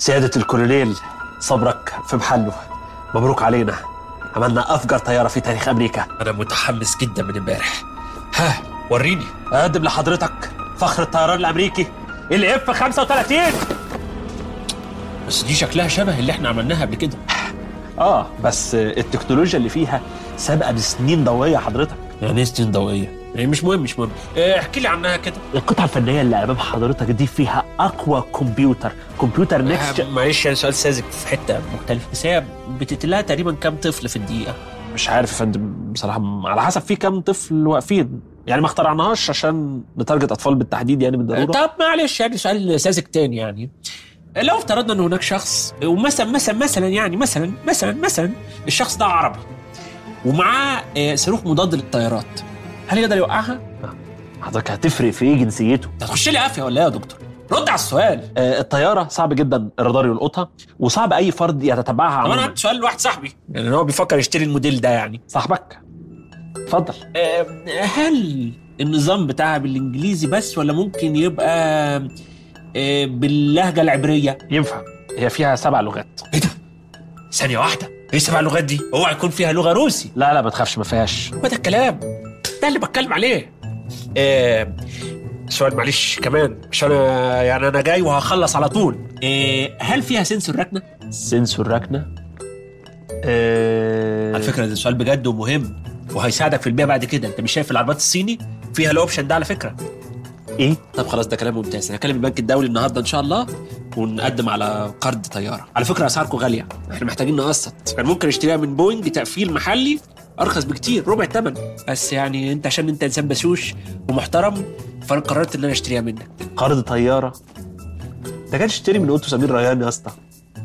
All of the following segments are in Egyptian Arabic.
سيادة الكولونيل صبرك في محله مبروك علينا عملنا أفجر طيارة في تاريخ أمريكا انا متحمس جدا من امبارح ها وريني أقدم لحضرتك فخر الطيران الأمريكي الاف 35 بس دي شكلها شبه اللي احنا عملناها قبل كده اه بس التكنولوجيا اللي فيها سابقة بسنين ضوئية حضرتك يعني ايه سنين ضوئيه يعني مش مهم مش مهم اه، احكي لي عنها كده القطعة الفنية اللي أمام حضرتك دي فيها أقوى كمبيوتر كمبيوتر نكست آه، معلش يعني سؤال ساذج في حته مختلفه بس هي بتقتلها تقريبا كام طفل في الدقيقه مش عارف يا فندم بصراحة على حسب في كام طفل واقفين يعني ما اخترعناهاش عشان نتارجت أطفال بالتحديد يعني بالضرورة طب معلش يعني سؤال ساذج تاني يعني لو افترضنا ان هناك شخص ومثلا مثلا مثلا يعني مثلا مثلا مثلا الشخص ده عربي ومعاه آه، صاروخ مضاد للطيارات هل يقدر يوقعها؟ حضرتك هتفرق في ايه جنسيته انت هتخش لي قافيه ولا ايه يا دكتور؟ رد على السؤال آه الطيارة صعب جدا الرادار يلقطها وصعب أي فرد يتتبعها طب انا عموما عندي سؤال لواحد صاحبي يعني هو بيفكر يشتري الموديل ده يعني صاحبك اتفضل آه، هل النظام بتاعها بالانجليزي بس ولا ممكن يبقى آه، باللهجه العبريه؟ ينفع هي فيها سبع لغات ايه ده؟ ثانيه واحده ايه سبع لغات دي؟ اوعى يكون فيها لغه روسي لا لا ما تخافش ما فيهاش هو ده الكلام ده اللي بتكلم عليه آه سؤال معلش كمان مش انا يعني انا جاي وهخلص على طول آه هل فيها سنسور ركنه؟ سنسور ركنة آه على فكره ده سؤال بجد ومهم وهيساعدك في البيع بعد كده انت مش شايف العربيات الصيني فيها الاوبشن ده على فكره ايه طب خلاص ده كلام ممتاز انا هكلم البنك الدولي النهارده ان شاء الله ونقدم على قرض طياره على فكره اسعاركم غاليه احنا محتاجين نقسط كان ممكن اشتريها من بوينج تقفيل محلي ارخص بكتير ربع الثمن بس يعني انت عشان انت انسان بشوش ومحترم فانا قررت ان انا اشتريها منك قرض طيارة ده كان تشتري من اوتو سمير ريان يا اسطى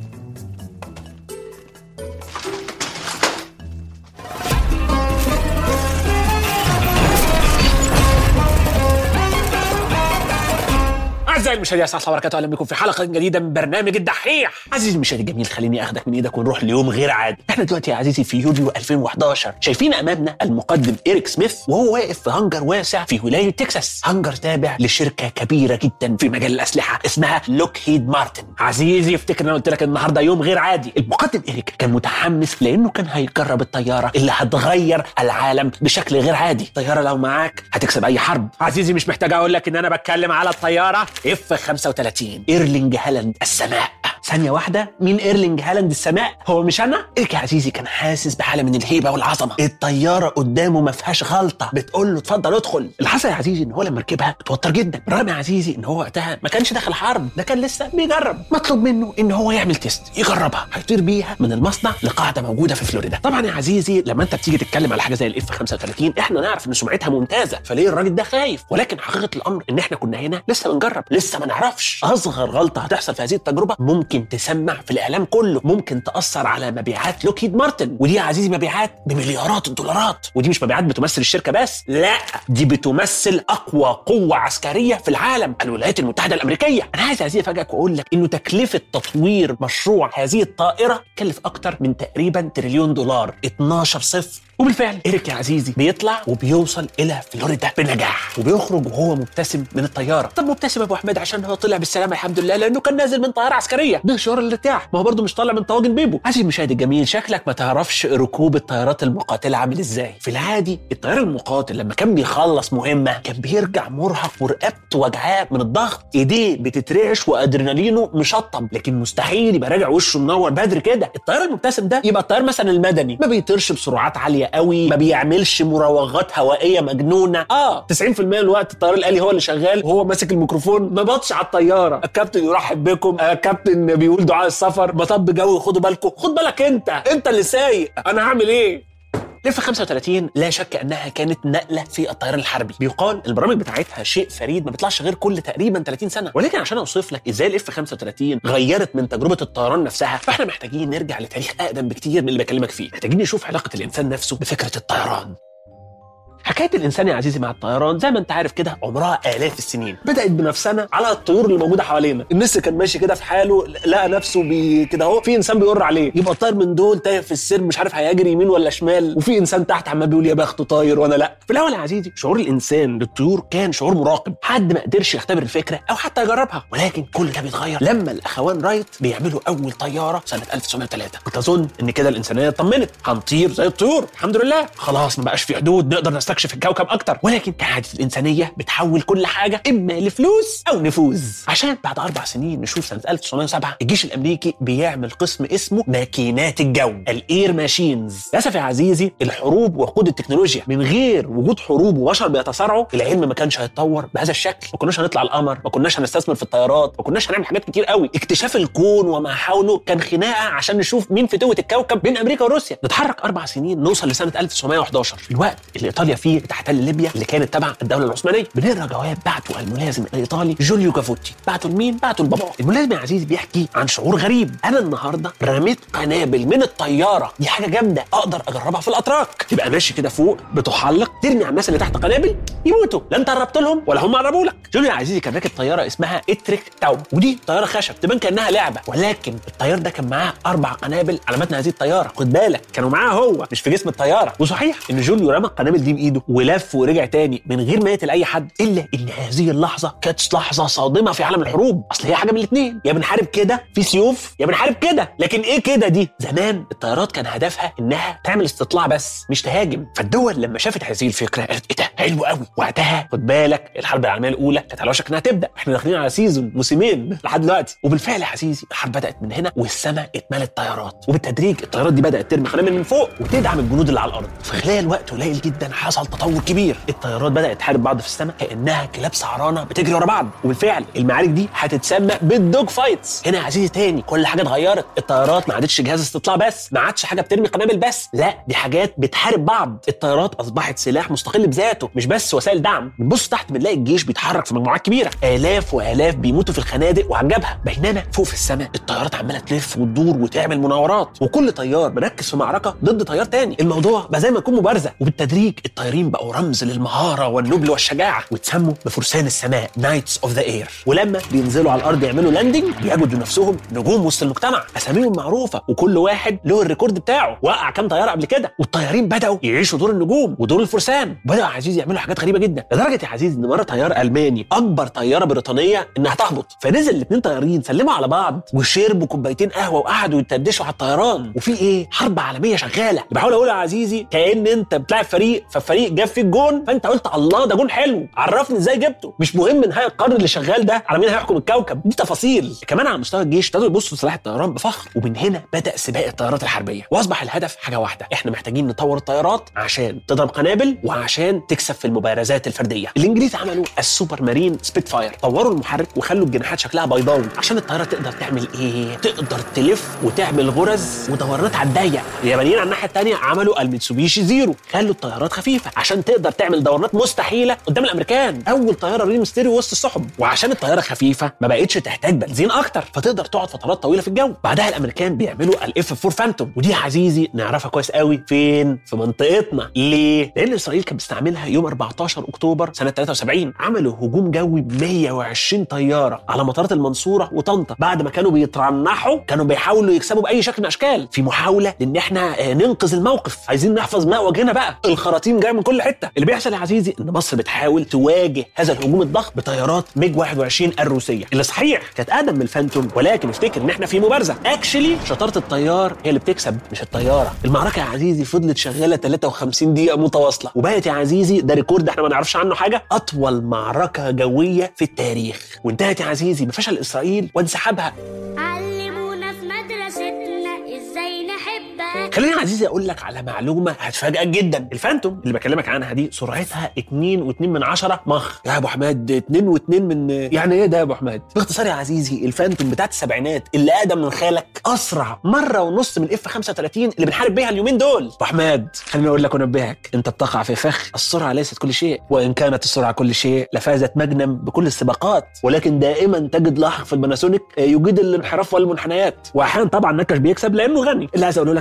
اعزائي المشاهدين السلام عليكم وبركاته اهلا بكم في حلقه جديده من برنامج الدحيح عزيزي المشاهد الجميل خليني اخدك من ايدك ونروح ليوم غير عادي احنا دلوقتي يا عزيزي في يوليو 2011 شايفين امامنا المقدم ايريك سميث وهو واقف في هانجر واسع في ولايه تكساس هانجر تابع لشركه كبيره جدا في مجال الاسلحه اسمها لوكهيد مارتن عزيزي افتكر ان انا قلت لك النهارده يوم غير عادي المقدم ايريك كان متحمس لانه كان هيجرب الطياره اللي هتغير العالم بشكل غير عادي طياره لو معاك هتكسب اي حرب عزيزي مش محتاج اقول لك ان انا بتكلم على الطياره اف 35 ايرلينج هالاند السماء ثانية واحدة مين ايرلينج هالاند السماء هو مش انا إيريك يا عزيزي كان حاسس بحالة من الهيبة والعظمة الطيارة قدامه ما فيهاش غلطة بتقول له اتفضل ادخل اللي حصل يا عزيزي ان هو لما ركبها اتوتر جدا بالرغم يا عزيزي ان هو وقتها ما كانش داخل حرب ده كان لسه بيجرب مطلوب منه ان هو يعمل تيست يجربها هيطير بيها من المصنع لقاعدة موجودة في فلوريدا طبعا يا عزيزي لما انت بتيجي تتكلم على حاجة زي الاف 35 احنا نعرف ان سمعتها ممتازة فليه الراجل ده خايف ولكن حقيقة الامر ان احنا كنا هنا لسه بنجرب لسه ما نعرفش اصغر غلطة هتحصل في هذه التجربة ممكن تسمع في الاعلام كله ممكن تاثر على مبيعات لوكهيد مارتن ودي يا عزيزي مبيعات بمليارات الدولارات ودي مش مبيعات بتمثل الشركه بس لا دي بتمثل اقوى قوه عسكريه في العالم الولايات المتحده الامريكيه انا عايز يا عزيزي افاجئك واقول لك انه تكلفه تطوير مشروع هذه الطائره كلف اكتر من تقريبا تريليون دولار 12 صفر وبالفعل إيريك يا عزيزي بيطلع وبيوصل إلى فلوريدا بنجاح وبيخرج وهو مبتسم من الطيارة طب مبتسم يا أبو حميد عشان هو طلع بالسلامة الحمد لله لأنه كان نازل من طيارة عسكرية ده شعور الارتياح ما هو برضه مش طالع من طواجن بيبو عزيزي المشاهد الجميل شكلك ما تعرفش ركوب الطيارات المقاتلة عامل إزاي في العادي الطيار المقاتل لما كان بيخلص مهمة كان بيرجع مرهق ورقبته وجعاه من الضغط ايديه بتترعش وادرينالينه مشطب لكن مستحيل يبقى راجع وشه منور بدري كده الطيار المبتسم ده يبقى الطيار مثلا المدني ما بيطيرش بسرعات عاليه قوي ما بيعملش مراوغات هوائيه مجنونه اه 90% من الوقت الطيار الالي هو اللي شغال وهو ماسك الميكروفون ما بطش على الطياره الكابتن يرحب بكم آه، الكابتن بيقول دعاء السفر مطب جوي خدوا بالكم خد بالك انت انت اللي سايق انا هعمل ايه الاف 35 لا شك انها كانت نقله في الطيران الحربي بيقال البرامج بتاعتها شيء فريد ما بيطلعش غير كل تقريبا 30 سنه ولكن عشان اوصف لك ازاي الاف 35 غيرت من تجربه الطيران نفسها فاحنا محتاجين نرجع لتاريخ اقدم بكتير من اللي بكلمك فيه محتاجين نشوف علاقه الانسان نفسه بفكره الطيران حكايه الانسان يا عزيزي مع الطيران زي ما انت عارف كده عمرها الاف السنين بدات بنفسنا على الطيور اللي موجوده حوالينا النسر كان ماشي كده في حاله لقى نفسه بي كده اهو في انسان بيقر عليه يبقى الطير من دول تايه في السر مش عارف هيجري يمين ولا شمال وفي انسان تحت عمال بيقول يا بخته طاير وانا لا في الاول يا عزيزي شعور الانسان للطيور كان شعور مراقب حد ما قدرش يختبر الفكره او حتى يجربها ولكن كل ده بيتغير لما الاخوان رايت بيعملوا اول طياره سنه 1903 كنت اظن ان كده الانسانيه اطمنت هنطير زي الطيور الحمد لله خلاص ما بقاش في حدود نقدر نستكشف الكوكب اكتر ولكن كعاده الانسانيه بتحول كل حاجه اما لفلوس او نفوذ عشان بعد اربع سنين نشوف سنه 1907 الجيش الامريكي بيعمل قسم اسمه ماكينات الجو الاير ماشينز للاسف يا عزيزي الحروب وقود التكنولوجيا من غير وجود حروب وبشر بيتصارعوا العلم ما كانش هيتطور بهذا الشكل ما كناش هنطلع القمر ما كناش هنستثمر في الطيارات ما كناش هنعمل حاجات كتير قوي اكتشاف الكون وما حوله كان خناقه عشان نشوف مين فتوه الكوكب بين امريكا وروسيا نتحرك اربع سنين نوصل لسنه 1911 الوقت اللي ايطاليا فيه بتحتل ليبيا اللي كانت تبع الدوله العثمانيه بنقرا جواب بعته الملازم الايطالي جوليو كافوتي بعته لمين بعته لبابا الملازم يا عزيزي بيحكي عن شعور غريب انا النهارده رميت قنابل من الطياره دي حاجه جامده اقدر اجربها في الاتراك تبقى ماشي كده فوق بتحلق ترمي على الناس اللي تحت قنابل يموتوا لا انت قربت لهم ولا هم قربوا لك جوليو يا عزيزي كان راكب طياره اسمها اتريك تاو ودي طياره خشب تبان كانها لعبه ولكن الطيار ده كان معاه اربع قنابل على متن هذه الطياره خد بالك كانوا معاه هو مش في جسم الطياره وصحيح ان جوليو رمى القنابل دي بايده ولف ورجع تاني من غير ما يقتل اي حد الا ان هذه اللحظه كانت لحظه صادمه في عالم الحروب اصل هي حاجه من الاثنين يا بنحارب كده في سيوف يا بنحارب كده لكن ايه كده دي زمان الطيارات كان هدفها انها تعمل استطلاع بس مش تهاجم فالدول لما شافت هذه الفكره قالت ايه ده حلو قوي وقتها خد بالك الحرب العالميه الاولى كانت على وشك انها تبدا احنا داخلين على سيزون موسمين لحد دلوقتي وبالفعل يا عزيزي الحرب بدات من هنا والسماء اتملت طيارات وبالتدريج الطيارات دي بدات ترمي قنابل من فوق وتدعم الجنود اللي على الارض في خلال وقت قليل جدا حصل تطور كبير الطيارات بدات تحارب بعض في السماء كانها كلاب سعرانه بتجري ورا بعض وبالفعل المعارك دي هتتسمى بالدوج فايتس هنا يا عزيزي تاني كل حاجه اتغيرت الطيارات ما عادتش جهاز استطلاع بس ما عادش حاجه بترمي قنابل بس لا دي حاجات بتحارب بعض الطيارات اصبحت سلاح مستقل بذاته مش بس وسائل دعم بنبص تحت بنلاقي الجيش بيتحرك في مجموعات كبيره الاف والاف بيموتوا في الخنادق وعلى الجبهه بينما فوق في السماء الطيارات عماله تلف وتدور وتعمل مناورات وكل طيار مركز في معركه ضد طيار تاني الموضوع بقى زي ما يكون مبارزه وبالتدريج الطيارين بقوا رمز للمهاره والنبل والشجاعه واتسموا بفرسان السماء نايتس اوف ذا اير ولما بينزلوا على الارض يعملوا لاندنج بيجدوا نفسهم نجوم وسط المجتمع اساميهم معروفه وكل واحد له الريكورد بتاعه وقع كام طياره قبل كده والطيارين بداوا يعيشوا دور النجوم ودور الفرسان بداوا يا عزيزي يعملوا حاجات غريبه جدا لدرجه يا عزيزي ان مره طيار الماني اكبر طياره بريطانيه انها تهبط فنزل الاثنين طيارين سلموا على بعض وشربوا كوبايتين قهوه وقعدوا يتدشوا على الطيران وفي ايه حرب عالميه شغاله بحاول اقول يا عزيزي كان انت بتلعب فريق فالفريق جاب فيك جون فانت قلت الله ده جون حلو عرفني ازاي جبته مش مهم نهايه القرن اللي شغال ده على مين هيحكم الكوكب دي تفاصيل كمان على مستوى الجيش ابتدوا يبصوا لسلاح الطيران بفخر ومن هنا بدا سباق الطيارات الحربيه واصبح الهدف حاجه واحده احنا محتاجين نطور الطيارات عشان تضرب قنابل وعشان تكسب في المبارزات الفرديه الانجليز عملوا السوبر مارين سبيت فاير طوروا المحرك وخلوا الجناحات شكلها بيضاوي عشان الطياره تقدر تعمل ايه تقدر تلف وتعمل غرز ودورات على الضيق اليابانيين على الناحيه الثانيه عملوا الميتسوبيشي زيرو خلوا الطيارات خفيفه عشان تقدر تعمل دورات مستحيله قدام الامريكان اول طياره ريم ستيريو وسط السحب وعشان الطياره خفيفه ما بقتش تحتاج بنزين اكتر فتقدر تقعد فترات طويله في الجو بعدها الامريكان بيعملوا الاف 4 فانتوم ودي يا عزيزي نعرفها كويس قوي فين في منطقتنا ليه لان اسرائيل كانت بتستعملها يوم 14 اكتوبر سنه 73 عملوا هجوم جوي ب 120 طياره على مطارات المنصوره وطنطا بعد ما كانوا بيترنحوا كانوا بيحاولوا يكسبوا باي شكل من الاشكال في محاوله لان احنا آه، ننقذ الموقف عايزين نحفظ ماء وجهنا بقى الخراطيم جايه من كل حته اللي بيحصل يا عزيزي ان مصر بتحاول تواجه هذا الهجوم الضخم بطيارات ميج 21 الروسيه اللي صحيح كانت اقدم من الفانتوم ولكن افتكر ان احنا في مبارزه اكشلي شطاره الطيار هي اللي بتكسب مش الطياره المعركه يا عزيزي فضلت شغاله 53 دقيقه متواصله وبقت يا عزيزي ده ريكورد احنا ما نعرفش عنه حاجه اطول معركه جويه في التاريخ وانتهت يا عزيزي بفشل اسرائيل وانسحابها علمونا في مدرستنا ازاي نحبك خليني يا عزيزي اقول لك على معلومه هتفاجئك جدا الفانتوم اللي بكلمك عنها دي سرعتها 2 و2 من 10 مخ يا ابو حماد 2 و2 من يعني ايه ده يا ابو حماد باختصار يا عزيزي الفانتوم بتاعت السبعينات اللي اقدم من خالك اسرع مره ونص من الاف 35 اللي بنحارب بيها اليومين دول ابو حماد خليني اقول لك وانبهك انت بتقع في فخ السرعه ليست كل شيء وان كانت السرعه كل شيء لفازت مجنم بكل السباقات ولكن دائما تجد لاحق في الباناسونيك يجيد الانحراف والمنحنيات واحيانا طبعا نكش بيكسب لانه غني اللي عايز اقوله لك يا ابو حماد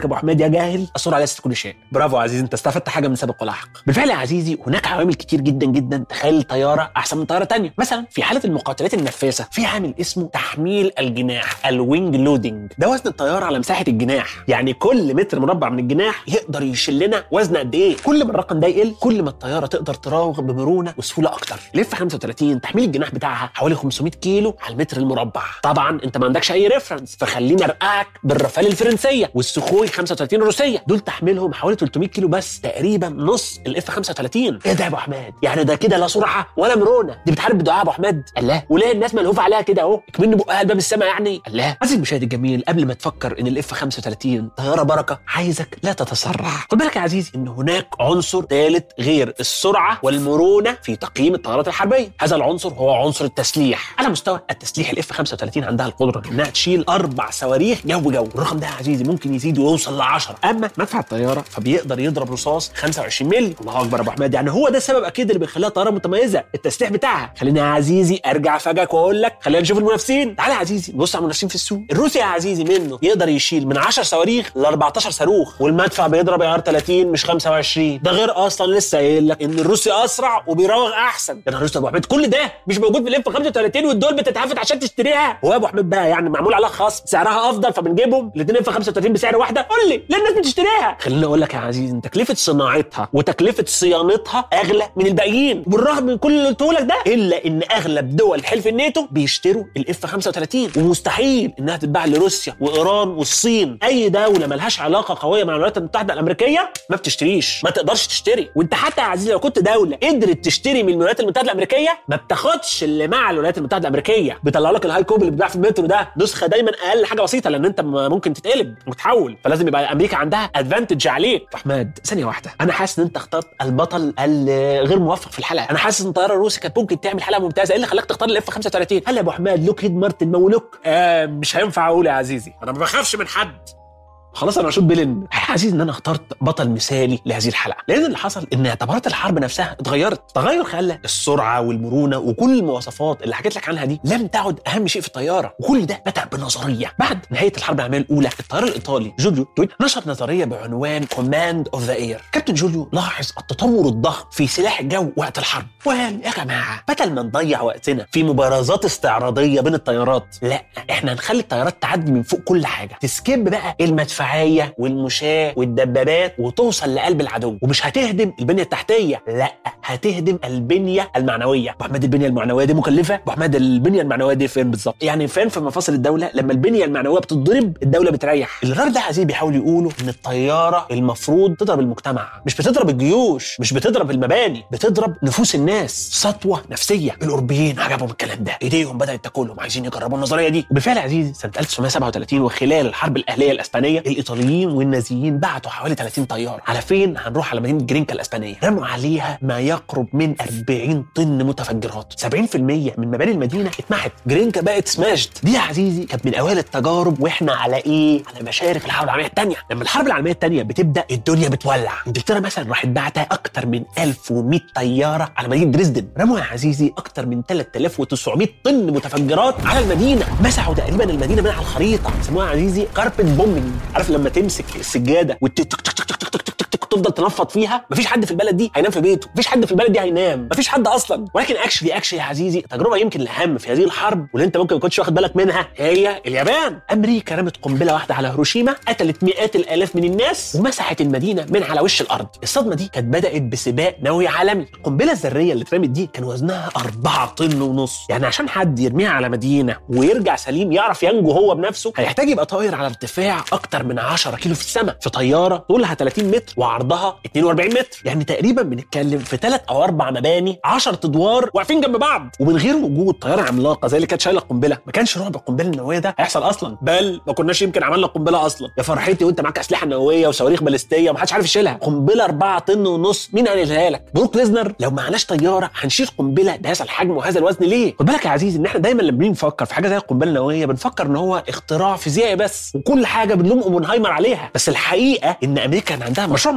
يا جاهل السرعه ليست كل شيء برافو يا عزيزي انت استفدت حاجه من سابق ولاحق بالفعل يا عزيزي هناك عوامل كتير جدا جدا تخلي الطياره احسن من طياره تانية مثلا في حاله المقاتلات النفاثه في عامل اسمه تحميل الجناح الوينج لودنج ده وزن الطياره على مساحه الجناح يعني كل متر مربع من الجناح يقدر يشيل لنا وزن قد ايه كل ما الرقم ده يقل كل ما الطياره تقدر تراوغ بمرونه وسهوله اكتر الاف 35 تحميل الجناح بتاعها حوالي 500 كيلو على المتر المربع طبعا انت ما عندكش اي ريفرنس فخليني ارقعك بالرافال الفرنسيه والسخوي 35 الروسيه دول تحميلهم حوالي 300 كيلو بس تقريبا نص الاف 35 ايه ده يا ابو حماد يعني ده كده لا سرعه ولا مرونه دي بتحارب بدعاء ابو حماد الله وليه الناس ملهوفه عليها كده اهو كمان بقها لباب السماء يعني الله عزيزي المشاهد الجميل قبل ما تفكر ان الاف 35 طياره بركه عايزك لا تتسرع خد بالك يا عزيزي ان هناك عنصر ثالث غير السرعه والمرونه في تقييم الطيارات الحربيه هذا العنصر هو عنصر التسليح على مستوى التسليح الاف 35 عندها القدره انها تشيل اربع صواريخ جو جو الرقم ده يا عزيزي ممكن يزيد ويوصل ل 10 اما مدفع الطياره فبيقدر يضرب رصاص 25 مللي الله اكبر يا ابو حماد يعني هو ده السبب اكيد اللي بيخليها طياره متميزه التسليح بتاعها خليني يا عزيزي ارجع افاجئك واقول لك خلينا نشوف المنافسين تعالى يا عزيزي نبص على المنافسين في السوق الروسي يا عزيزي منه يقدر يشيل من 10 صواريخ ل 14 صاروخ والمدفع بيضرب عيار 30 مش 25 ده غير اصلا لسه قايل لك ان الروسي اسرع وبيراوغ احسن يا نهار اسود يا ابو حميد كل ده مش موجود في الاف 35 والدول بتتهافت عشان تشتريها هو يا ابو حميد بقى يعني معمول عليها خصم سعرها افضل فبنجيبهم الاثنين اف 35 بسعر واحده قول لي ليه الناس بتشتريها خليني اقول لك يا عزيزي ان تكلفه صناعتها وتكلفه صيانتها اغلى من الباقيين وبالرغم من كل اللي قلته لك ده الا ان اغلب دول حلف الناتو بيشتروا الاف 35 ومستحيل انها تتباع لروسيا وايران والصين اي دوله ملهاش علاقه قويه مع الولايات المتحده الامريكيه ما بتشتريش ما تقدرش تشتري وانت حتى يا عزيزي لو كنت دوله قدرت تشتري من الولايات المتحده الامريكيه ما بتاخدش اللي مع الولايات المتحده الامريكيه بيطلع لك الهاي كوب اللي بيتباع في المترو ده نسخه دايما اقل حاجه بسيطه لان انت م- ممكن تتقلب وتحول فلازم يبقى امريكا عندها ادفانتج عليك احمد ثانيه واحده انا حاسس ان انت اخترت البطل الغير موفق في الحلقه انا حاسس ان الطياره الروسي كانت ممكن تعمل حلقه ممتازه ايه اللي خلاك تختار الاف 35 هل يا ابو حماد لوك هيد مارتن مولوك آه مش هينفع اقول يا عزيزي انا ما بخافش من حد خلاص انا اشوط بيلن عزيز ان انا اخترت بطل مثالي لهذه الحلقه لان اللي حصل ان اعتبارات الحرب نفسها اتغيرت تغير خلى السرعه والمرونه وكل المواصفات اللي حكيت لك عنها دي لم تعد اهم شيء في الطياره وكل ده بدا بنظريه بعد نهايه الحرب العالميه الاولى الطيار الايطالي جوليو تويت نشر نظريه بعنوان كوماند اوف ذا اير كابتن جوليو لاحظ التطور الضخم في سلاح الجو وقت الحرب وقال يا جماعه بدل ما نضيع وقتنا في مبارزات استعراضيه بين الطيارات لا احنا نخلي الطيارات تعدي من فوق كل حاجه تسكيب بقى المدفعيه والمشاه والدبابات وتوصل لقلب العدو ومش هتهدم البنيه التحتيه لا هتهدم البنيه المعنويه ابو حماد البنيه المعنويه دي مكلفه ابو حماد البنيه المعنويه دي فين بالظبط يعني فين في مفاصل الدوله لما البنيه المعنويه بتتضرب الدوله بتريح الغرب ده عزيز بيحاول يقولوا ان الطياره المفروض تضرب المجتمع مش بتضرب الجيوش مش بتضرب المباني بتضرب نفوس الناس سطوه نفسيه الاوروبيين عجبهم الكلام ده ايديهم بدات تاكلهم عايزين يجربوا النظريه دي وبالفعل يا عزيزي سنه 1937 وخلال الحرب الاهليه الاسبانيه الايطاليين والنازيين بعتوا حوالي 30 طيار على فين هنروح على مدينه جرينكا الاسبانيه رموا عليها ما يقرب من 40 طن متفجرات 70% من مباني المدينه اتمحت جرينكا بقت سماشت دي يا عزيزي كانت من اوائل التجارب واحنا على ايه على مشارف الحرب العالميه الثانيه لما الحرب العالميه الثانيه بتبدا الدنيا بتولع انجلترا مثلا راحت بعتها اكتر من 1100 طياره على مدينه دريسدن رموا يا عزيزي اكتر من 3900 طن متفجرات على المدينه مسحوا تقريبا المدينه من على الخريطه سموها يا عزيزي كاربت بومبنج عارف لما تمسك السجاده وتك تك تك تك تك تك تك تك تفضل تنفض فيها مفيش حد في البلد دي هينام في بيته مفيش حد في البلد دي هينام مفيش حد اصلا ولكن اكشلي اكشلي يا عزيزي تجربه يمكن الاهم في هذه الحرب واللي انت ممكن ما كنتش واخد بالك منها هي اليابان امريكا رمت قنبله واحده على هيروشيما قتلت مئات الالاف من الناس ومسحت المدينه من على وش الارض الصدمه دي كانت بدات بسباق نووي عالمي القنبله الذريه اللي اترمت دي كان وزنها 4 طن ونص يعني عشان حد يرميها على مدينه ويرجع سليم يعرف ينجو هو بنفسه هيحتاج يبقى طاير على ارتفاع اكتر من 10 كيلو في السماء في طياره طولها 30 متر وعرضها 42 متر يعني تقريبا بنتكلم في ثلاث او اربع مباني 10 ادوار واقفين جنب بعض ومن غير وجود طياره عملاقه زي اللي كانت شايله القنبله ما كانش رعب القنبله النوويه ده هيحصل اصلا بل ما كناش يمكن عملنا قنبله اصلا يا فرحتي وانت معاك اسلحه نوويه وصواريخ باليستيه ومحدش عارف يشيلها قنبله 4 طن ونص مين قالها لك بروك ليزنر لو معناش طياره هنشيل قنبله بهذا الحجم وهذا الوزن ليه خد بالك يا عزيزي ان احنا دايما لما بنيجي نفكر في حاجه زي القنبله النوويه بنفكر ان هو اختراع فيزيائي بس وكل حاجه بنلوم اوبنهايمر عليها بس الحقيقه ان امريكا كان عندها مشروع منهجي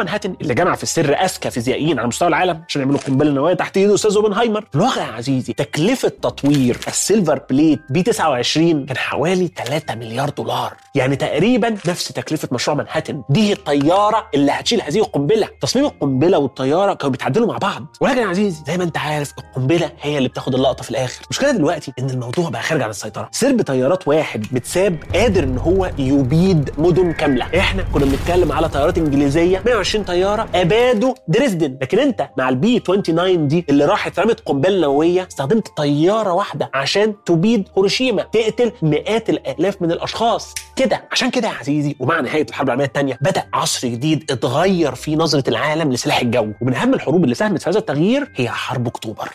مانهاتن اللي جمع في السر اذكى فيزيائيين على مستوى العالم عشان يعملوا قنبله نوويه تحت ايده استاذ اوبنهايمر في الواقع يا عزيزي تكلفه تطوير السيلفر بليت بي 29 كان حوالي 3 مليار دولار يعني تقريبا نفس تكلفه مشروع مانهاتن دي الطياره اللي هتشيل هذه القنبله تصميم القنبله والطياره كانوا بيتعدلوا مع بعض ولكن يا عزيزي زي ما انت عارف القنبله هي اللي بتاخد اللقطه في الاخر المشكله دلوقتي ان الموضوع بقى خارج عن السيطره سرب طيارات واحد متساب قادر ان هو يبيد مدن كامله احنا كنا بنتكلم على طيارات انجليزيه 120 طياره ابادوا دريسدن لكن انت مع البي 29 دي اللي راحت رمت قنبله نوويه استخدمت طياره واحده عشان تبيد هيروشيما تقتل مئات الالاف من الاشخاص كده عشان كده يا عزيزي ومع نهايه الحرب العالميه الثانيه بدا عصر جديد اتغير فيه نظره العالم لسلاح الجو ومن اهم الحروب اللي ساهمت في هذا التغيير هي حرب اكتوبر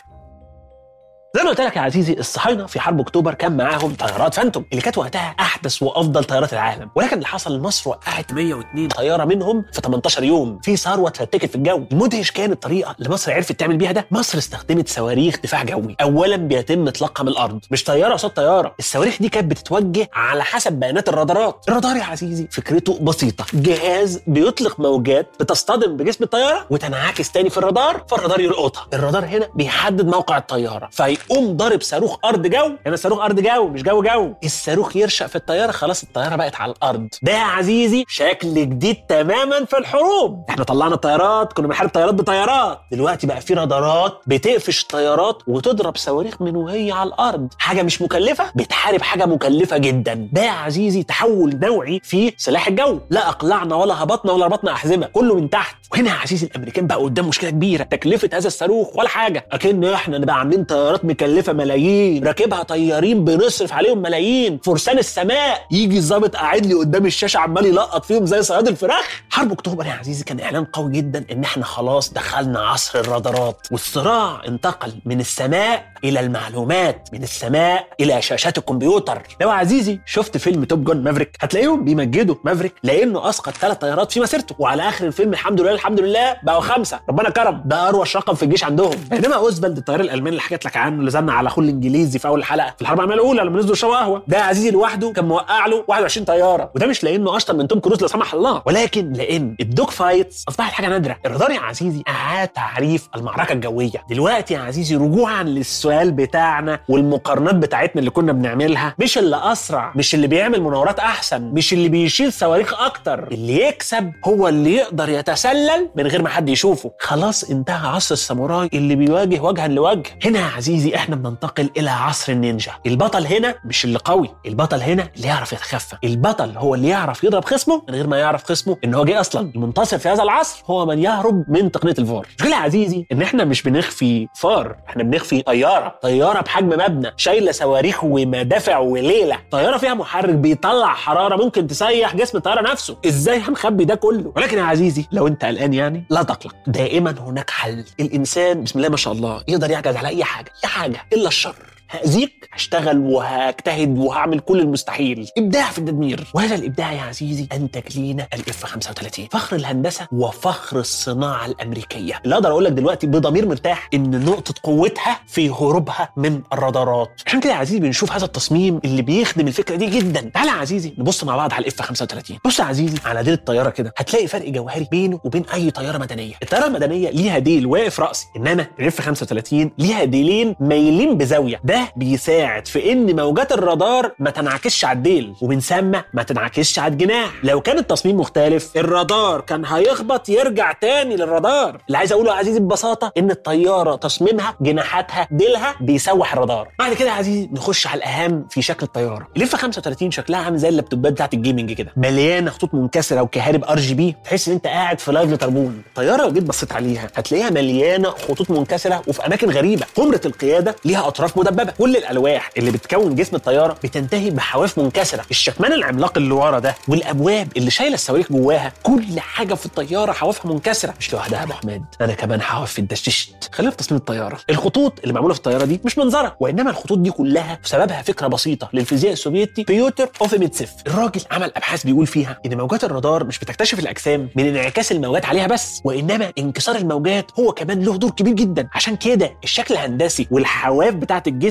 زي ما قلت لك يا عزيزي الصهاينه في حرب اكتوبر كان معاهم طيارات فانتوم اللي كانت وقتها احدث وافضل طيارات العالم ولكن اللي حصل لمصر وقعت 102 طياره منهم في 18 يوم في ثروه اتفتكت في الجو المدهش كان الطريقه اللي مصر عرفت تعمل بيها ده مصر استخدمت صواريخ دفاع جوي اولا بيتم اطلاقها من الارض مش طياره قصاد طياره الصواريخ دي كانت بتتوجه على حسب بيانات الرادارات الرادار يا عزيزي فكرته بسيطه جهاز بيطلق موجات بتصطدم بجسم الطياره وتنعكس تاني في الرادار فالرادار يلقطها الرادار هنا بيحدد موقع الطياره فيقوم ضارب صاروخ ارض جو يعني صاروخ ارض جو مش جو جو الصاروخ يرشق في الطياره خلاص الطياره بقت على الارض ده يا عزيزي شكل جديد تماما في الحروب احنا طلعنا الطيارات كنا بنحارب طيارات بطيارات دلوقتي بقى في رادارات بتقفش الطيارات وتضرب صواريخ من وهي على الارض حاجه مش مكلفه بتحارب حاجه مكلفه جدا ده يا عزيزي تحول نوعي في سلاح الجو لا اقلعنا ولا هبطنا ولا ربطنا احزمه كله من تحت وهنا يا عزيزي الامريكان بقى قدام مشكله كبيره تكلفه هذا الصاروخ ولا حاجه اكن احنا نبقى عاملين طيارات مكلفه ملايين راكبها طيارين بنصرف عليهم ملايين فرسان السماء يجي الظابط قاعد لي قدام الشاشه عمال يلقط فيهم زي صياد الفراخ حرب اكتوبر يا عزيزي كان اعلان قوي جدا ان احنا خلاص دخلنا عصر الرادارات والصراع انتقل من السماء الى المعلومات من السماء الى شاشات الكمبيوتر لو يا عزيزي شفت فيلم توب جون مافريك هتلاقيهم بيمجدوا مافريك لانه اسقط ثلاث طيارات في مسيرته وعلى اخر الفيلم الحمد لله الحمد لله بقوا خمسه ربنا كرم ده اروش رقم في الجيش عندهم بينما اوزفالد الطيار الالماني اللي حكيت لك عنه اللي زن على اخوه الانجليزي في اول حلقه في الحرب العالميه الاولى لما نزلوا يشربوا قهوه ده يا عزيزي لوحده كان موقع له 21 طياره وده مش لانه اشطر من توم كروز لا سمح الله ولكن لان الدوج فايتس اصبحت حاجه نادره الرادار يا عزيزي اعاد تعريف المعركه الجويه دلوقتي يا عزيزي رجوعا للسؤال بتاعنا والمقارنات بتاعتنا اللي كنا بنعملها مش اللي اسرع مش اللي بيعمل مناورات احسن مش اللي بيشيل صواريخ اكتر اللي يكسب هو اللي يقدر يتسلل من غير ما حد يشوفه خلاص انتهى عصر الساموراي اللي بيواجه وجها لوجه هنا يا عزيزي احنا بننتقل الى عصر النينجا البطل هنا مش اللي قوي البطل هنا اللي يعرف يتخفى البطل هو اللي يعرف يضرب خصمه من غير ما يعرف خصمه ان هو جه اصلا المنتصر في هذا العصر هو من يهرب من تقنيه الفار المشكله يا عزيزي ان احنا مش بنخفي فار احنا بنخفي طياره طياره بحجم مبنى شايله صواريخ ومدافع وليله طياره فيها محرك بيطلع حراره ممكن تسيح جسم الطياره نفسه ازاي هنخبي ده كله ولكن يا عزيزي لو انت قلقان يعني لا تقلق دائما هناك حل الانسان بسم الله ما شاء الله يقدر يعجز على اي حاجه اي حاجه الا الشر هأذيك هشتغل وهجتهد وهعمل كل المستحيل ابداع في التدمير وهذا الابداع يا عزيزي انتج لينا الاف 35 فخر الهندسه وفخر الصناعه الامريكيه اللي اقدر اقول لك دلوقتي بضمير مرتاح ان نقطه قوتها في هروبها من الرادارات عشان كده يا عزيزي بنشوف هذا التصميم اللي بيخدم الفكره دي جدا تعالى يا عزيزي نبص مع بعض على الاف 35 بص يا عزيزي على ديل الطياره كده هتلاقي فرق جوهري بينه وبين اي طياره مدنيه الطياره المدنيه ليها ديل واقف راسي انما الاف 35 ليها ديلين مايلين بزاويه ده بيساعد في ان موجات الرادار ما تنعكسش على الديل ومن ثم ما تنعكسش على الجناح لو كان التصميم مختلف الرادار كان هيخبط يرجع تاني للرادار اللي عايز اقوله يا عزيزي ببساطه ان الطياره تصميمها جناحاتها ديلها بيسوح الرادار بعد كده يا عزيزي نخش على الاهم في شكل الطياره الاف 35 شكلها عامل زي اللابتوبات بتاعت الجيمنج كده مليانه خطوط منكسره وكهارب ار جي بي تحس ان انت قاعد في لايف لتربون الطياره لو جيت بصيت عليها هتلاقيها مليانه خطوط منكسره وفي اماكن غريبه قمره القياده ليها اطراف مدببه كل الالواح اللي بتكون جسم الطياره بتنتهي بحواف منكسره الشكمان العملاق اللي ورا ده والابواب اللي شايله الصواريخ جواها كل حاجه في الطياره حوافها منكسره مش لوحدها يا ابو حماد انا كمان حواف الدششت خلينا في تصميم الطياره الخطوط اللي معموله في الطياره دي مش منظره وانما الخطوط دي كلها سببها فكره بسيطه للفيزياء السوفيتي بيوتر اوفيميتسيف الراجل عمل ابحاث بيقول فيها ان موجات الرادار مش بتكتشف الاجسام من انعكاس الموجات عليها بس وانما انكسار الموجات هو كمان له دور كبير جدا عشان كده الشكل الهندسي والحواف بتاعه الجسم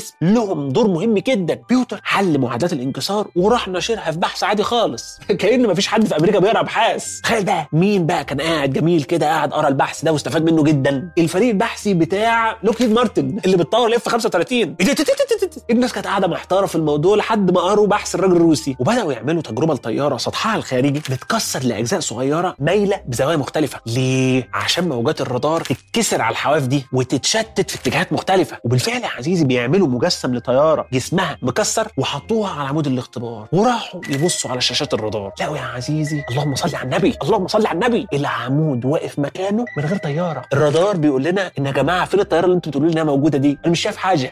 الجسم لهم دور مهم جدا بيوتر حل معادلات الانكسار وراح ناشرها في بحث عادي خالص كأن مفيش حد في امريكا بيقرا ابحاث تخيل بقى مين بقى كان قاعد جميل كده قاعد قرا البحث ده واستفاد منه جدا الفريق البحثي بتاع لوكهيد مارتن اللي بتطور الاف 35 الناس كانت قاعده محتاره في الموضوع لحد ما قروا بحث الراجل الروسي وبداوا يعملوا تجربه لطياره سطحها الخارجي بتكسر لاجزاء صغيره مايله بزوايا مختلفه ليه عشان موجات الرادار تتكسر على الحواف دي وتتشتت في اتجاهات مختلفه وبالفعل يا عزيزي بيعملوا مجسم لطياره جسمها مكسر وحطوها على عمود الاختبار وراحوا يبصوا على شاشات الرادار لقوا يا عزيزي اللهم صل على النبي اللهم صل على النبي العمود واقف مكانه من غير طياره الرادار بيقول لنا ان يا جماعه فين الطياره اللي انتوا بتقولوا لي انها موجوده دي انا مش شايف حاجه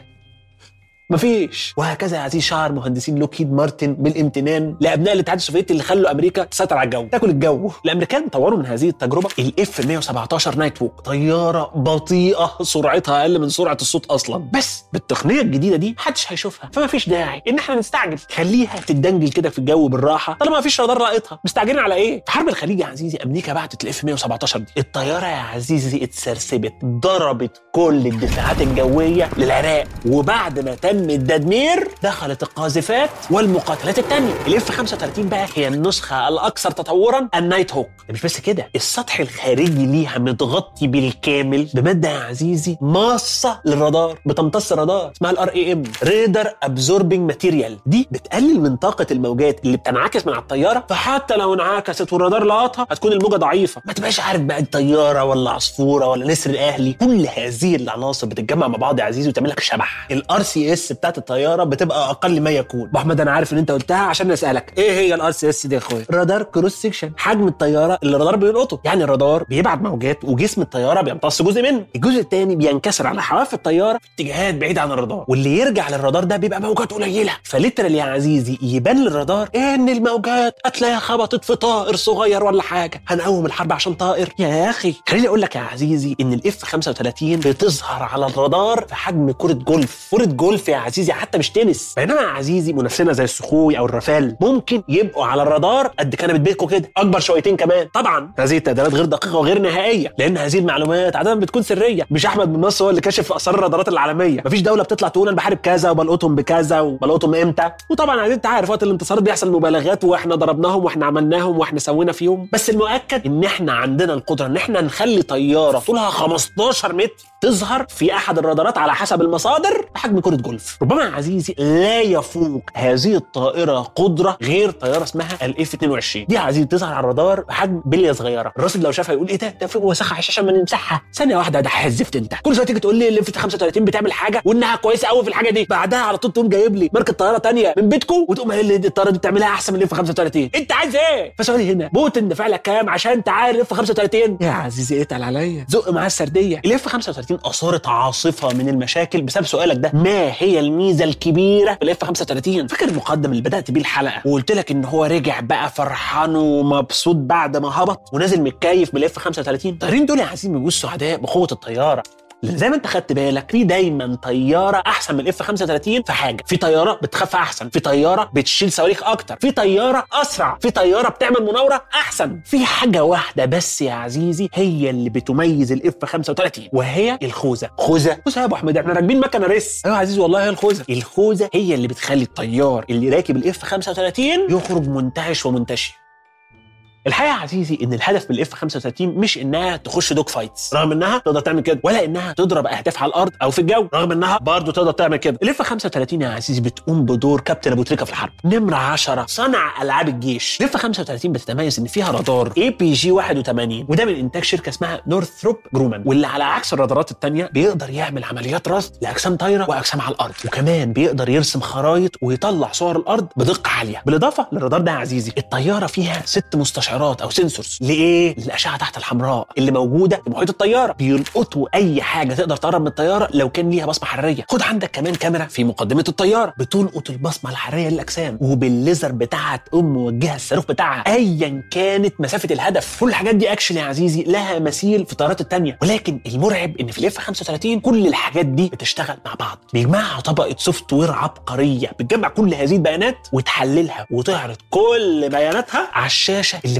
مفيش وهكذا يا عزيزي شعر مهندسين لوكهيد مارتن بالامتنان لابناء الاتحاد السوفيتي اللي خلوا امريكا تسيطر على الجو تاكل الجو الامريكان طوروا من هذه التجربه الاف 117 نايت ووك طياره بطيئه سرعتها اقل من سرعه الصوت اصلا بس بالتقنيه الجديده دي محدش هيشوفها فما فيش داعي ان احنا نستعجل خليها تدنجل كده في الجو بالراحه طالما ما فيش رادار لاقطها مستعجلين على ايه في حرب الخليج يا عزيزي امريكا بعتت الاف 117 دي الطياره يا عزيزي اتسرسبت ضربت كل الدفاعات الجويه للعراق وبعد ما تم التدمير دخلت القاذفات والمقاتلات التانية الاف 35 بقى هي النسخه الاكثر تطورا النايت هوك ده مش بس كده السطح الخارجي ليها متغطي بالكامل بماده يا عزيزي ماصه للرادار بتمتص الرادار اسمها الار اي ام ريدر ابزوربنج ماتيريال دي بتقلل من طاقه الموجات اللي بتنعكس من على الطياره فحتى لو انعكست والرادار لقطها هتكون الموجه ضعيفه ما تبقاش عارف بقى الطياره ولا عصفوره ولا نسر الاهلي كل هذه العناصر بتتجمع مع بعض يا عزيزي وتعمل لك شبح الار سي اس بتاعت الطياره بتبقى اقل ما يكون ابو احمد انا عارف ان انت قلتها عشان اسالك ايه هي الار سي اس دي يا اخويا رادار كروس سيكشن حجم الطياره اللي الرادار بيلقطه يعني الرادار بيبعت موجات وجسم الطياره بيمتص جزء منه الجزء الثاني بينكسر على حواف الطياره في اتجاهات بعيده عن الرادار واللي يرجع للرادار ده بيبقى موجات قليله فليترال يا عزيزي يبان للرادار ان الموجات هتلاقيها خبطت في طائر صغير ولا حاجه هنقوم الحرب عشان طائر يا اخي خليني اقول لك يا عزيزي ان الاف 35 بتظهر على الرادار في حجم كره جولف كره جولف يا عزيزي حتى مش تنس بينما يا عزيزي منافسنا زي السخوي او الرافال ممكن يبقوا على الرادار قد كنبه بيتكم كده اكبر شويتين كمان طبعا هذه التعديلات غير دقيقه وغير نهائيه لان هذه المعلومات عاده بتكون سريه مش احمد بن نصر هو اللي كاشف اسرار الرادارات العالميه مفيش دوله بتطلع تقول انا بحارب كذا وبلقطهم بكذا وبلقطهم امتى وطبعا عايزين انت عارف وقت الانتصارات بيحصل مبالغات واحنا ضربناهم واحنا عملناهم واحنا سوينا فيهم بس المؤكد ان احنا عندنا القدره ان احنا نخلي طياره طولها 15 متر تظهر في احد الرادارات على حسب المصادر بحجم كره جولف ربما يا عزيزي لا يفوق هذه الطائره قدره غير طياره اسمها الاف 22 دي يا عزيزي تظهر على الرادار بحجم بليه صغيره الراصد لو شافها يقول ايه ده ده في وسخه عشان ما نمسحها ثانيه واحده ده حزفت انت كل شويه تيجي تقول لي الاف 35 بتعمل حاجه وانها كويسه قوي في الحاجه دي بعدها على طول تقوم جايب لي ماركه طياره تانية من بيتكم وتقوم قايل لي الطياره دي بتعملها احسن من الاف 35 انت عايز ايه فسؤالي هنا بوتن دفع لك كام عشان تعال الاف 35 يا عزيزي اتقل عليا زق معاه السرديه الاف 35 اثارت عاصفه من المشاكل بسبب سؤالك ده ما هي الميزه الكبيره في الاف 35 فاكر المقدم اللي بدات بيه الحلقه وقلت لك ان هو رجع بقى فرحان ومبسوط بعد ما هبط ونازل متكيف بالاف 35 الطيارين دول يا عزيزي بيبقوا سعداء بقوه الطياره لان زي ما انت خدت بالك في دايما طياره احسن من الاف 35 في حاجه في طياره بتخاف احسن في طياره بتشيل صواريخ اكتر في طياره اسرع في طياره بتعمل مناوره احسن في حاجه واحده بس يا عزيزي هي اللي بتميز الاف 35 وهي الخوذه خوذه خوذه يا ابو احمد احنا راكبين مكنه ريس ايوه يا عزيزي والله هي الخوذه الخوذه هي اللي بتخلي الطيار اللي راكب الاف 35 يخرج منتعش ومنتشي الحقيقه يا عزيزي ان الهدف من الاف 35 مش انها تخش دوج فايتس رغم انها تقدر تعمل كده ولا انها تضرب اهداف على الارض او في الجو رغم انها برضه تقدر تعمل كده الاف 35 يا عزيزي بتقوم بدور كابتن ابو تريكه في الحرب نمره 10 صنع العاب الجيش الاف 35 بتتميز ان فيها رادار اي بي جي 81 وده من انتاج شركه اسمها نورثروب جرومان واللي على عكس الرادارات الثانيه بيقدر يعمل عمليات رصد لاجسام طايره واجسام على الارض وكمان بيقدر يرسم خرائط ويطلع صور الارض بدقه عاليه بالاضافه للرادار ده يا عزيزي الطياره فيها ست مستشعرات او سنسورز ليه للاشعه تحت الحمراء اللي موجوده في محيط الطياره بيلقطوا اي حاجه تقدر تقرب من الطياره لو كان ليها بصمه حراريه خد عندك كمان كاميرا في مقدمه الطياره بتلقط البصمه الحراريه للاجسام وبالليزر بتاعها تقوم موجهه الصاروخ بتاعها ايا كانت مسافه الهدف كل الحاجات دي اكشن يا عزيزي لها مثيل في الطيارات التانية ولكن المرعب ان في الاف 35 كل الحاجات دي بتشتغل مع بعض بيجمعها طبقه سوفت وير عبقريه بتجمع كل هذه البيانات وتحللها وتعرض كل بياناتها على الشاشه اللي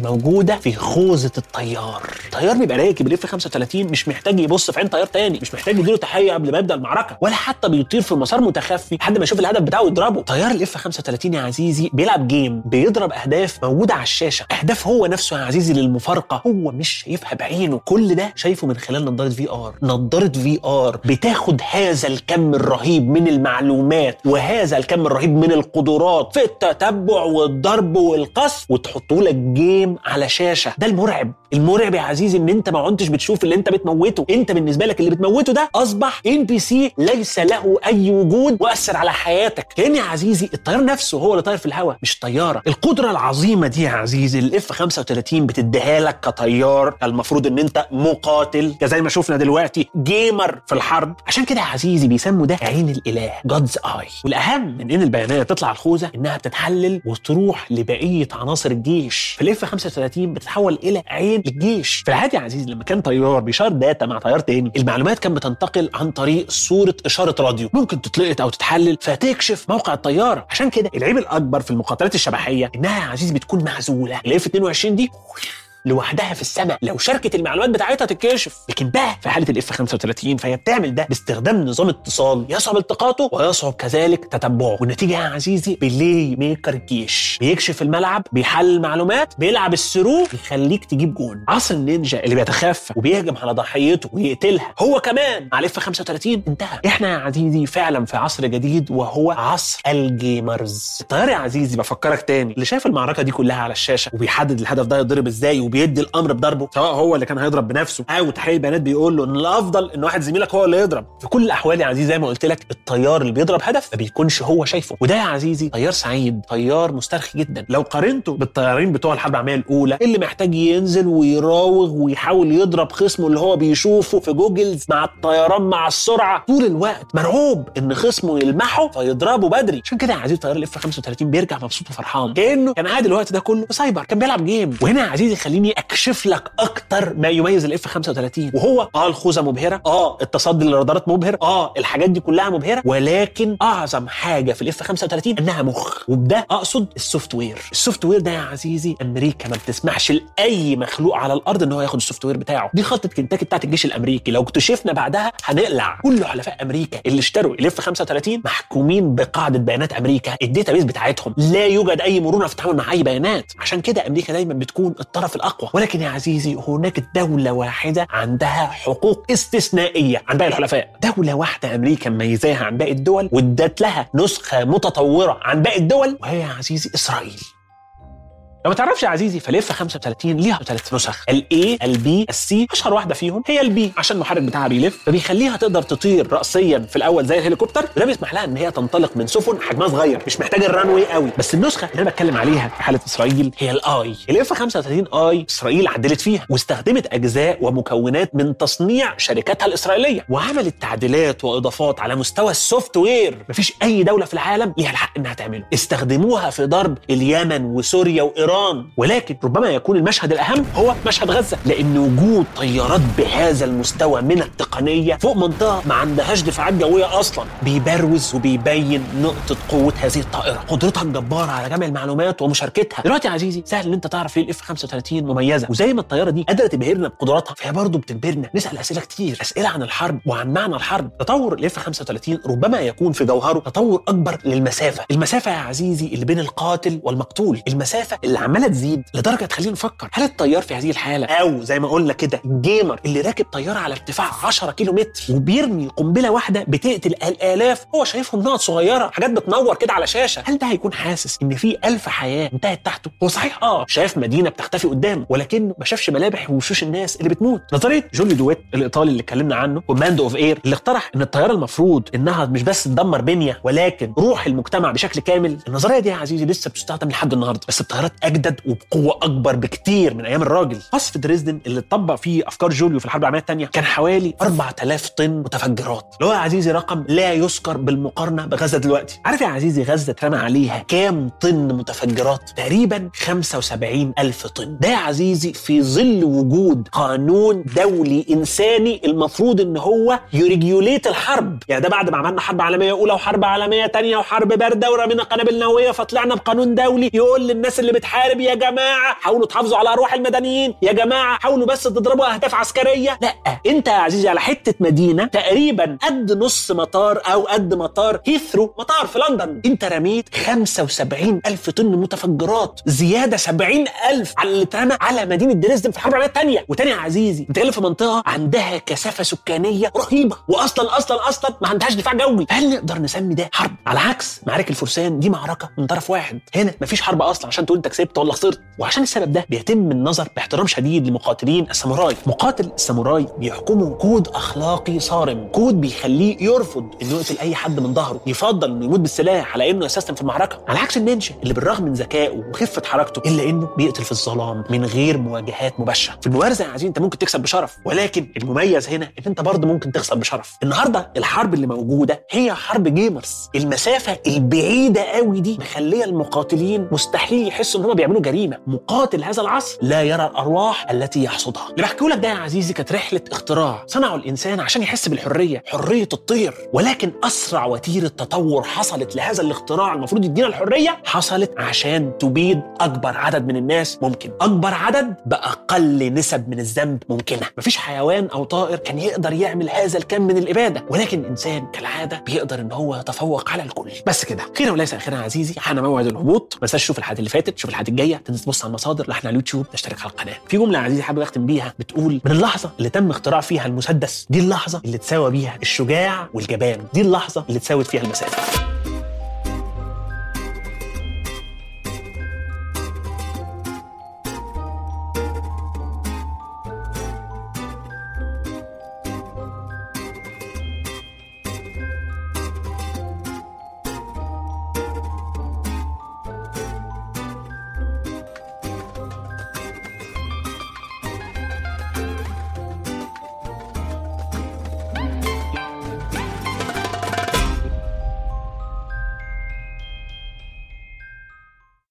موجوده في خوذه الطيار الطيار بيبقى راكب الاف 35 مش محتاج يبص في عين طيار تاني مش محتاج يديله تحيه قبل ما يبدا المعركه ولا حتى بيطير في مسار متخفي لحد ما يشوف الهدف بتاعه يضربه طيار الاف 35 يا عزيزي بيلعب جيم بيضرب اهداف موجوده على الشاشه اهداف هو نفسه يا عزيزي للمفارقه هو مش شايفها بعينه كل ده شايفه من خلال نظاره في ار نظاره في ار بتاخد هذا الكم الرهيب من المعلومات وهذا الكم الرهيب من القدرات في التتبع والضرب والقصف وتحطه لك جيم على شاشه ده المرعب المرعب يا عزيزي ان انت ما عدتش بتشوف اللي انت بتموته انت بالنسبه لك اللي بتموته ده اصبح ان بي سي ليس له اي وجود واثر على حياتك كان يا عزيزي الطيار نفسه هو اللي طاير في الهواء مش الطياره القدره العظيمه دي يا عزيزي الاف 35 بتديها لك كطيار المفروض ان انت مقاتل زي ما شفنا دلوقتي جيمر في الحرب عشان كده يا عزيزي بيسموا ده عين الاله جادز اي والاهم من ان البيانات تطلع الخوذه انها بتتحلل وتروح لبقيه عناصر الجيش في الاف 35 بتتحول الى عين للجيش في العادي يا عزيزي لما كان طيار بيشار داتا مع طيار تاني المعلومات كانت بتنتقل عن طريق صوره اشاره راديو ممكن تتلقط او تتحلل فتكشف موقع الطياره عشان كده العيب الاكبر في المقاتلات الشبحيه انها يا عزيزي بتكون معزوله الاف 22 دي لوحدها في السماء لو شاركت المعلومات بتاعتها تتكشف لكن بقى في حاله الاف 35 فهي بتعمل ده باستخدام نظام اتصال يصعب التقاطه ويصعب كذلك تتبعه والنتيجه يا عزيزي بلاي ميكر الجيش بيكشف الملعب بيحلل المعلومات بيلعب السرو يخليك تجيب جون عصر النينجا اللي بيتخفى وبيهجم على ضحيته ويقتلها هو كمان مع الاف 35 انتهى احنا يا عزيزي فعلا في عصر جديد وهو عصر الجيمرز الطيار يا عزيزي بفكرك تاني اللي شايف المعركه دي كلها على الشاشه وبيحدد الهدف ده يضرب ازاي وبيدي الامر بضربه سواء هو اللي كان هيضرب بنفسه او تحليل البيانات بيقول له ان الافضل ان واحد زميلك هو اللي يضرب في كل الاحوال يا عزيزي زي ما قلت لك الطيار اللي بيضرب هدف ما بيكونش هو شايفه وده يا عزيزي طيار سعيد طيار مسترخي جدا لو قارنته بالطيارين بتوع الحرب العالميه الاولى اللي محتاج ينزل ويراوغ ويحاول يضرب خصمه اللي هو بيشوفه في جوجلز مع الطيران مع السرعه طول الوقت مرعوب ان خصمه يلمحه فيضربه بدري عشان كده يا عزيزي طيار الاف 35 بيرجع مبسوط وفرحان كانه كان قاعد الوقت ده كله في سايبر كان بيلعب جيم وهنا يا عزيزي خليني اكشف لك اكتر ما يميز الاف 35 وهو اه الخوذه مبهره اه التصدي للرادارات مبهر اه الحاجات دي كلها مبهره ولكن اعظم حاجه في الاف 35 انها مخ وبده اقصد السوفت وير السوفت وير ده يا عزيزي امريكا ما بتسمحش لاي مخلوق على الارض ان هو ياخد السوفت وير بتاعه دي خطه كنتاكي بتاعت الجيش الامريكي لو اكتشفنا بعدها هنقلع كل حلفاء امريكا اللي اشتروا الاف 35 محكومين بقاعده بيانات امريكا الداتابيس بتاعتهم لا يوجد اي مرونه في التعامل مع اي بيانات عشان كده امريكا دايما بتكون الطرف الاقوى ولكن يا عزيزي هناك دوله واحده عندها حقوق استثنائيه عن باقي الحلفاء دوله واحده امريكا مميزاها عن باقي الدول وادت لها نسخه متطوره عن باقي الدول وهي يا عزيزي اسرائيل لو ما تعرفش يا عزيزي فالاف 35 ليها ثلاث نسخ الاي البي السي اشهر واحده فيهم هي البي عشان المحرك بتاعها بيلف فبيخليها تقدر تطير راسيا في الاول زي الهليكوبتر وده بيسمح لها ان هي تنطلق من سفن حجمها صغير مش محتاجه الرانوي قوي بس النسخه اللي انا بتكلم عليها في حاله اسرائيل هي الاي الاف 35 اي اسرائيل عدلت فيها واستخدمت اجزاء ومكونات من تصنيع شركاتها الاسرائيليه وعملت تعديلات واضافات على مستوى السوفت وير مفيش اي دوله في العالم ليها الحق انها تعمله استخدموها في ضرب اليمن وسوريا وايران ولكن ربما يكون المشهد الاهم هو مشهد غزه لان وجود طيارات بهذا المستوى من التقنيه فوق منطقه ما عندهاش دفاعات جويه اصلا بيبروز وبيبين نقطه قوه هذه الطائره قدرتها الجباره على جمع المعلومات ومشاركتها دلوقتي يا عزيزي سهل ان انت تعرف ليه الاف 35 مميزه وزي ما الطياره دي قادره تبهرنا بقدراتها فهي برضه بتبهرنا نسال اسئله كتير اسئله عن الحرب وعن معنى الحرب تطور الاف 35 ربما يكون في جوهره تطور اكبر للمسافه المسافه يا عزيزي اللي بين القاتل والمقتول المسافه اللي عماله تزيد لدرجه تخلينا نفكر هل الطيار في هذه الحاله او زي ما قلنا كده الجيمر اللي راكب طياره على ارتفاع 10 كيلو متر وبيرمي قنبله واحده بتقتل الالاف هو شايفهم نقط صغيره حاجات بتنور كده على شاشه هل ده هيكون حاسس ان في ألف حياه انتهت تحته هو صحيح اه شاف مدينه بتختفي قدامه ولكنه ما شافش ملامح وشوش الناس اللي بتموت نظريه جولي دويت الايطالي اللي اتكلمنا عنه كوماند اوف اير اللي اقترح ان الطياره المفروض انها مش بس تدمر بنيه ولكن روح المجتمع بشكل كامل النظريه دي يا عزيزي لسه بتستخدم لحد النهارده بس بطيارات اجدد وبقوه اكبر بكتير من ايام الراجل قصف دريسدن اللي اتطبق فيه افكار جوليو في الحرب العالميه الثانيه كان حوالي 4000 طن متفجرات اللي هو يا عزيزي رقم لا يذكر بالمقارنه بغزه دلوقتي عارف يا عزيزي غزه اترمى عليها كام طن متفجرات تقريبا 75 الف طن ده يا عزيزي في ظل وجود قانون دولي انساني المفروض ان هو يريجيوليت الحرب يعني ده بعد ما عملنا حرب عالميه اولى وحرب عالميه ثانيه وحرب بارده ورمينا قنابل نوويه فطلعنا بقانون دولي يقول للناس اللي بتحارب تحارب يا جماعه حاولوا تحافظوا على ارواح المدنيين يا جماعه حاولوا بس تضربوا اهداف عسكريه لا انت يا عزيزي على حته مدينه تقريبا قد نص مطار او قد مطار هيثرو مطار في لندن انت رميت 75 الف طن متفجرات زياده 70 الف على اللي اترمى على مدينه دريسدن في الحرب العالميه الثانيه وتاني يا عزيزي بتتكلم في منطقه عندها كثافه سكانيه رهيبه واصلا اصلا اصلا ما عندهاش دفاع جوي هل نقدر نسمي ده حرب على عكس معارك الفرسان دي معركه من طرف واحد هنا مفيش حرب اصلا عشان تقول انت كسبت ولا خسرت وعشان السبب ده بيتم النظر باحترام شديد لمقاتلين الساموراي مقاتل الساموراي بيحكمه كود اخلاقي صارم كود بيخليه يرفض انه يقتل اي حد من ظهره يفضل انه يموت بالسلاح على انه يستسلم في المعركه على عكس النينجا اللي بالرغم من ذكائه وخفه حركته الا انه بيقتل في الظلام من غير مواجهات مباشره في المبارزه يا عزيزي انت ممكن تكسب بشرف ولكن المميز هنا ان انت برضه ممكن تخسر بشرف النهارده الحرب اللي موجوده هي حرب جيمرز المسافه البعيده قوي دي مخليه المقاتلين مستحيل يحسوا ان هم بيعملوا جريمه مقاتل هذا العصر لا يرى الارواح التي يحصدها اللي بحكيه لك ده يا عزيزي كانت رحله اختراع صنعه الانسان عشان يحس بالحريه حريه الطير ولكن اسرع وتيره تطور حصلت لهذا الاختراع المفروض يدينا الحريه حصلت عشان تبيد اكبر عدد من الناس ممكن اكبر عدد باقل نسب من الذنب ممكنه مفيش حيوان او طائر كان يقدر يعمل هذا الكم من الاباده ولكن الانسان كالعاده بيقدر ان هو يتفوق على الكل بس كده خيرا وليس اخيرا يا عزيزي حان موعد الهبوط ما تنساش تشوف الحلقات اللي فاتت تشوف الحلقات الجايه تنزل تبص على المصادر اللي احنا على اليوتيوب تشترك على القناه في جمله يا عزيزي حابب اختم بيها بتقول من اللحظه اللي تم اختراع فيها المسدس دي اللحظه اللي تساوى بيها الشجاع والجبان دي اللحظه اللي تساوت فيها المسافه